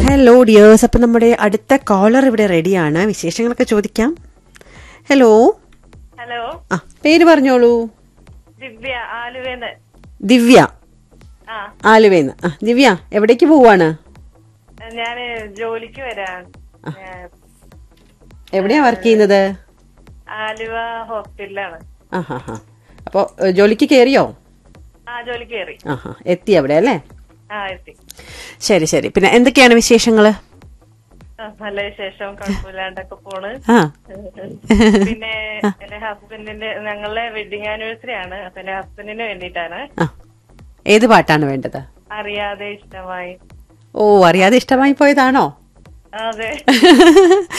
hello dears അപ്പം നമ്മുടെ അടുത്ത കോളർ ഇവിടെ റെഡിയാണ് വിശേഷങ്ങളൊക്കെ ചോദിക്കാം ഹലോ ഹലോ ആ പേര് പറഞ്ഞോളൂ ദിവ്യ ആലുവേന്ന് ദിവ്യ ആ ആലുവേന്ന് ആ ദിവ്യ എവിടേക്ക് പോവാണ് ഞാന് ജോലിക്ക് വരാൻ ഞാൻ എവിടെയാ വർക്ക് ചെയ്യുന്നത് ആലുവ ഹോസ്പിറ്റലിലാണ് ആ ഹാ ഹാ അപ്പോൾ ജോലിക്ക് കയറിയോ ആ ജോലിക്ക് കയറി ആ ഹാ എത്തി അവിടെ അല്ലേ ആ എത്തി ശരി ശരി പിന്നെ എന്തൊക്കെയാണ് വിശേഷങ്ങള് ആ, നല്ല വിശേഷം കുഴപ്പമില്ലാണ്ടൊക്കെ പോണ് ആ പിന്നെ എന്റെ ഹസ്ബൻഡിന്റെ ഞങ്ങളുടെ വെഡിങ് ആനിവേഴ്സറി ആണ് അപ്പൊ എന്റെ ഹസ്ബൻഡിന് വേണ്ടിയിട്ടാണ് ആ ഏത് പാട്ടാണ് വേണ്ടത് അറിയാതെ ഇഷ്ടമായി ഓ അറിയാതെ ഇഷ്ടമായി പോയതാണോ അതെ